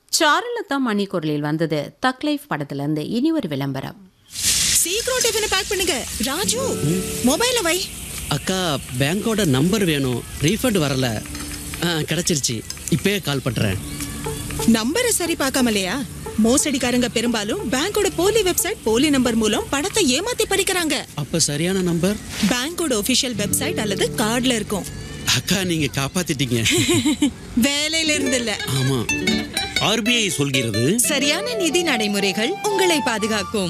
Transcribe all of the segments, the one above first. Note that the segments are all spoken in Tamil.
சாருலதா மணிக்குரலில் வந்தது தக் லைஃப் படத்துல இருந்து இனி ஒரு விளம்பரம் சீக்கிரம் டிஃபனை பேக் பண்ணுங்க ராஜு மொபைல வை அக்கா பேங்கோட நம்பர் வேணும் ரீஃபண்ட் வரல ஆ கிடச்சிருச்சு இப்பயே கால் பண்ணுறேன் நம்பரை சரி பார்க்காமலையா மோசடிக்காரங்க பெரும்பாலும் பேங்கோட போலி வெப்சைட் போலி நம்பர் மூலம் பணத்தை ஏமாத்தி பறிக்கிறாங்க அப்போ சரியான நம்பர் பேங்கோட ஒபிஷியல் வெப்சைட் அல்லது கார்டுல இருக்கும் அக்கா நீங்கள் காப்பாத்திட்டீங்க வேலையில இருந்து இல்ல ஆமாம் ஆர்பிஐ சொல்கிறது சரியான நிதி நடைமுறைகள் உங்களை பாதுகாக்கும்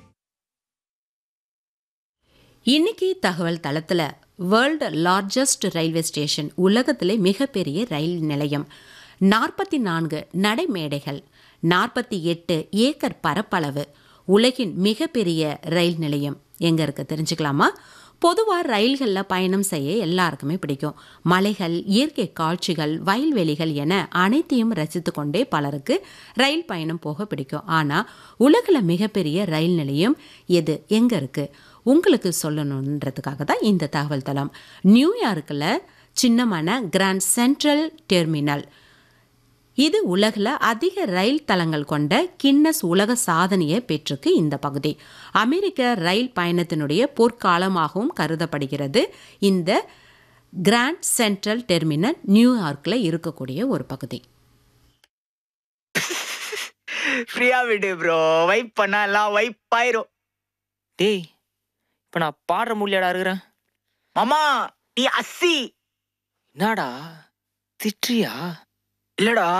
இன்னைக்கு தகவல் தளத்துல வேர்ல்டு லார்ஜஸ்ட் ரயில்வே ஸ்டேஷன் உலகத்திலே மிகப்பெரிய ரயில் நிலையம் நாற்பத்தி நான்கு நடைமேடைகள் நாற்பத்தி எட்டு ஏக்கர் பரப்பளவு உலகின் மிகப்பெரிய ரயில் நிலையம் எங்க இருக்கு தெரிஞ்சுக்கலாமா பொதுவாக ரயில்களில் பயணம் செய்ய எல்லாருக்குமே பிடிக்கும் மலைகள் இயற்கை காட்சிகள் வயல்வெளிகள் என அனைத்தையும் ரசித்து கொண்டே பலருக்கு ரயில் பயணம் போக பிடிக்கும் ஆனால் உலகில் மிகப்பெரிய ரயில் நிலையம் எது எங்கே இருக்குது உங்களுக்கு சொல்லணுன்றதுக்காக தான் இந்த தகவல் தளம் நியூயார்க்கில் சின்னமான கிராண்ட் சென்ட்ரல் டெர்மினல் இது உலகில் அதிக ரயில் தளங்கள் கொண்ட கின்னஸ் உலக சாதனையை பெற்றிருக்கு இந்த பகுதி அமெரிக்க ரயில் பயணத்தினுடைய பொற்காலமாகவும் கருதப்படுகிறது இந்த கிராண்ட் சென்ட்ரல் டெர்மினல் நியூயார்க்கில் இருக்கக்கூடிய ஒரு பகுதி ஃப்ரீயா விடு ப்ரோ வைப் பண்ணா எல்லாம் வைப் ஆயிரும் டேய் இப்போ நான் பாடுற முடியாடா இருக்கிறேன் மாமா நீ அஸ்ஸி என்னடா திட்டுறியா இல்லடா